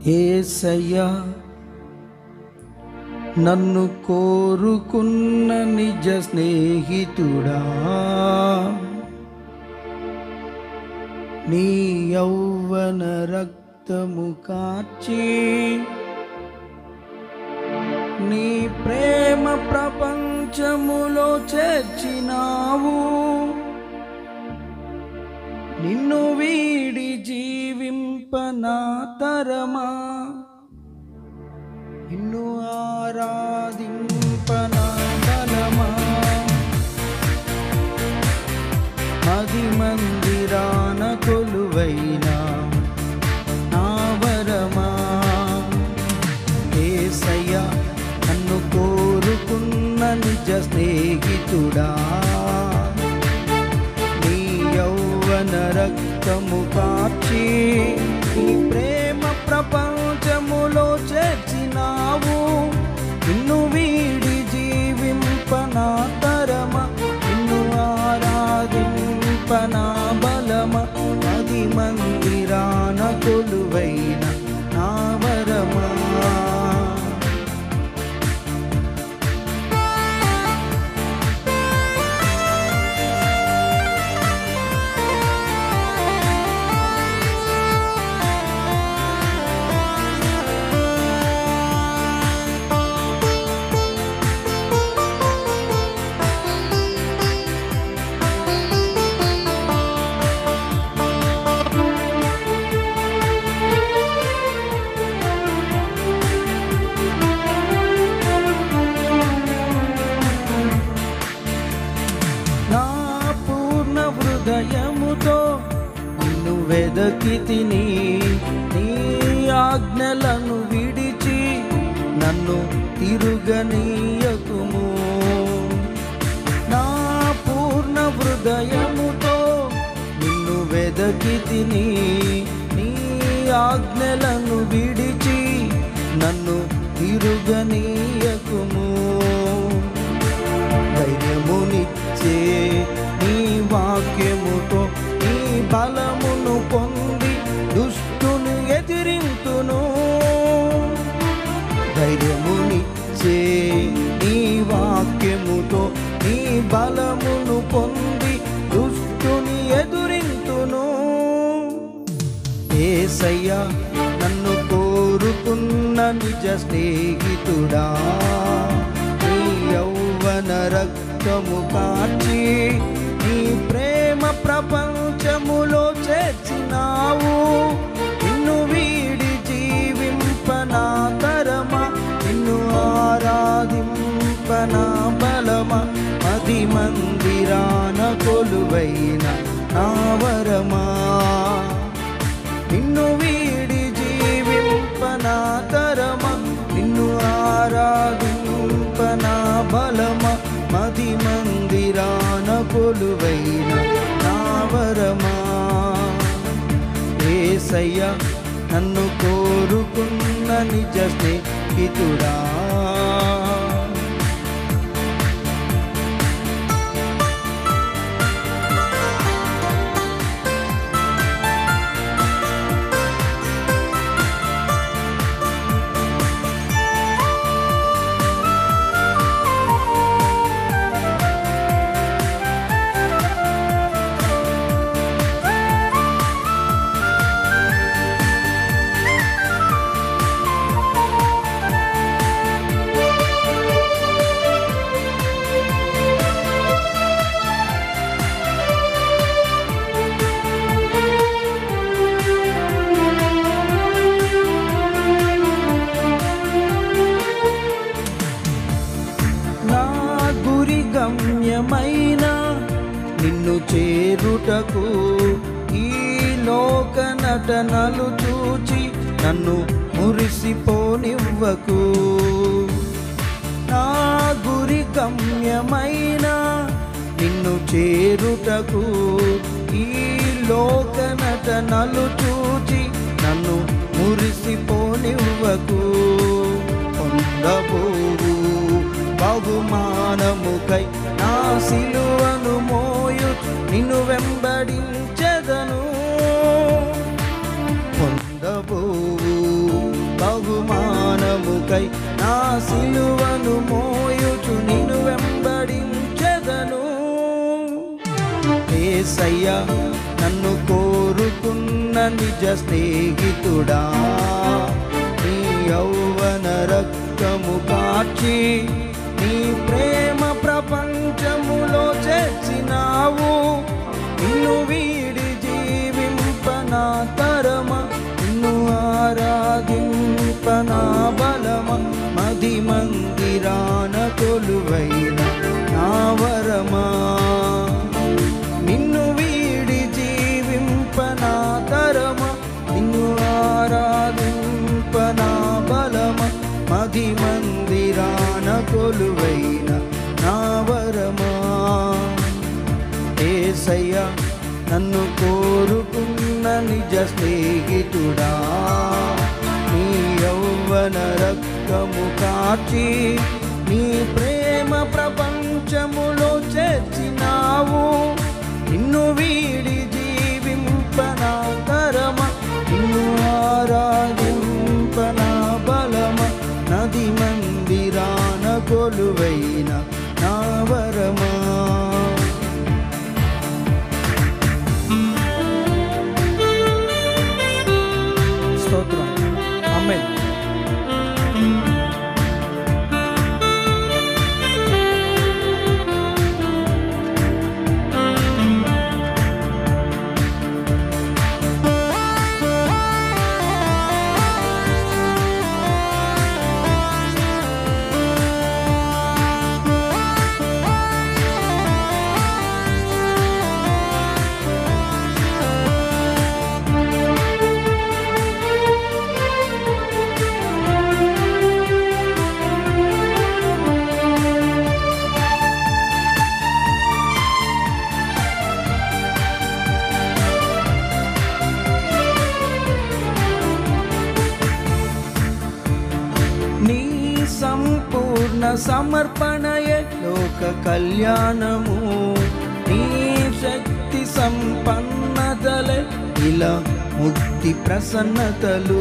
ఏసయ్యా నన్ను కోరుకున్న నిజ స్నేహితుడా నీ యౌవన రక్తము కార్చి నీ ప్రేమ ప్రపంచములో చేర్చినావు నిన్ను వీడి జీవింపనా తరమా నిన్ను ఆరాధింపనా బలమా మది మందిరాన కొలువైనా నా వరమా ఏసయ్య నన్ను కోరుకున్న నిజ స్నేహితుడా నీ యౌవన రక్తము కాచి నీ ప్రేమ ప్రపంచములో చేర్చినావు నిన్ను వీడి జీవింపనా తరమ నిన్ను ఆరాధింపనా బలమ పది మందిరాన కొలువైన నా వరమా నా పూర్ణ హృదయముతో నిన్ను వెదకి తిని నీ ఆజ్ఞలను విడిచి నన్ను తిరుగనీయకుము నా పూర్ణ హృదయముతో నిన్ను వెదకి తిని నీ ఆజ్ఞలను విడిచి నన్ను తిరుగనీయకుము ధైర్యమునిచ్చే నీ వాక్యముతో నీ బలమును పొంది దుష్టుని ఎదిరింతును ధైర్యమునిచ్చే నీ వాక్యముతో నీ బలమును పొంది దుష్టుని ఎదురింతును ఏసయ్యా నన్ను కోరుకున్న నిజ స్నేహితుడా నీ యౌవన రక్తము కాచి నీ ప్రేమ ప్రపంచములో చేర్చినావు నిన్ను వీడి జీవింపనా తరమా నిన్ను ఆరాధింపనా బలమా పది మందిరాన కొలువైన నా వరమా నిన్ను వీడి జీవింపనా తరమ నిన్ను ఆరాధింపనా బలమ మది మందిరాన కొలువైన నా వరమా ఏసయ్య నన్ను కోరుకున్న నిజ స్నేహితుడా నా గురి గమ్యమైన నిన్ను చేరుటకు ఈ లోక నటనలు చూచి నన్ను మురిసిపోనివ్వకు నా గురి గమ్యమైన నిన్ను చేరుటకు ఈ లోక నటనలు చూచి నన్ను మురిసిపోనివ్వకు పొందబోవు బహుమానముకై నా సిలువను మోయు నిన్ను వెంబడించెదను పొందబోవు సిలువను మోయుచు నిన్ను వెంబడించెదను ఏసయ్యా నన్ను కోరుకున్న నిజ స్నేహితుడా నీ యౌవన రక్తము కాచి నీ ప్రేమ ప్రపంచములో చేర్చినావు నిన్ను వీడి జీవింపనా తరమ నిన్ను ఆరాధింపనా బలమ మది మందిరాన కొలువైన నా వరమా నిన్ను వీడి జీవింపనా తరమ నిన్ను ఆరాధింపనా బలమ మది మందిరాన కొలువైన నా వరమా ఏసయ్య నన్ను కోరుకున్న నిజ స్నేహితుడా నీ యౌవన రక్తము కాచి నీ ప్రేమ ప్రపంచములో చేర్చినావు నిన్ను వీడి జీవింపనా తరమ నిన్ను ఆరాధింపనా బలమ నది మందిరాన కొలువైన నా వరమా స్తోత్రం ఆమేన్ నీ సంపూర్ణ సమర్పణయే లోక కళ్యాణము నీ శక్తి సంపన్నతలే ఇలా ముక్తి ప్రసన్నతలు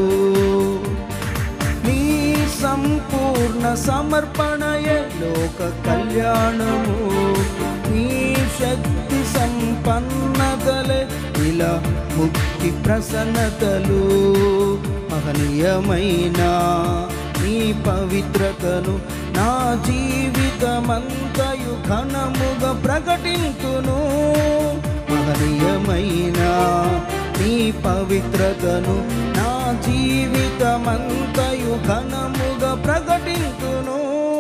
నీ సంపూర్ణ సమర్పణయే లోక కళ్యాణము నీ శక్తి సంపన్నతలే ఇలా ముక్తి ప్రసన్నతలు మహనీయమైన నీ పవిత్రతను నా జీవితమంతయు ఘనముగా ప్రకటింతును మహనీయమైన నీ పవిత్రతను నా జీవితమంతయు ఘనముగా ప్రకటింతును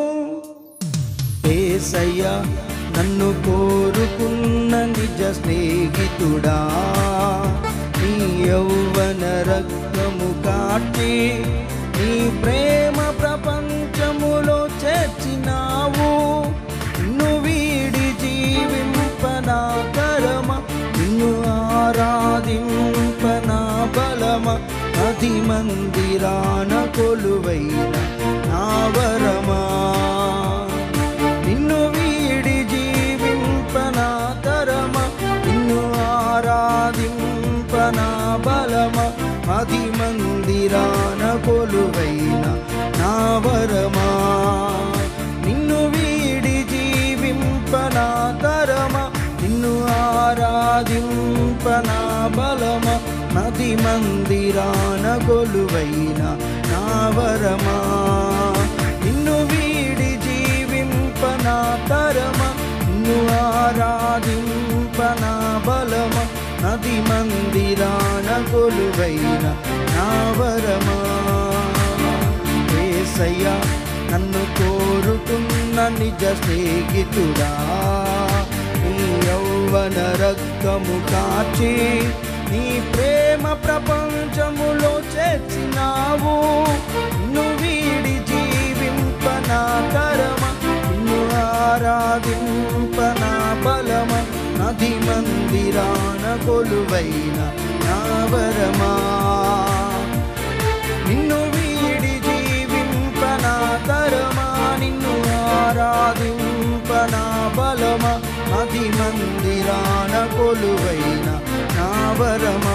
ఏసయ్య నన్ను కోరుకున్న నిజ స్నేహితుడా నీ యౌవన రక్తము కాచి నీ ప్రేమ ప్రపంచములో చేర్చినావు నిన్ను వీడి జీవింపనా కరమ నిన్ను ఆరాధింపనా బలమ అతి మందిరాన కొలువైన నా వరమా నిన్ను వీడి జీవింపనా తరమ నిన్ను ఆరాధింపనా బలమ అతి మందిరాన కొలువైన నా వరమా నిన్ను వీడి జీవింపనా తరమ నిన్ను ఆరాధింపనా బలమ నది మందిరాన కొలువైన నా వరమా నిన్ను వీడి జీవింపనా తరమ నిన్ను ఆరాధింపనా బలమ నది మందిరాన కొలువైన నా వరమా ఏసయ్యా నన్ను కోరుకున్న నిజ స్నేహితుడా నీ యౌవన రక్తము కాచి నీ ప్రేమ ప్రపంచములో చేర్చినావు నిన్ను వీడి జీవింపనా తరమ నిన్ను ఆరాధింపనా బలమ నది మందిరాన కొలువైన నా వరమా నిన్ను వీడి జీవింపనా తరమా నిన్ను ఆరాధింపనా బలమ అతి మందిరాన కొలువైన నా వరమా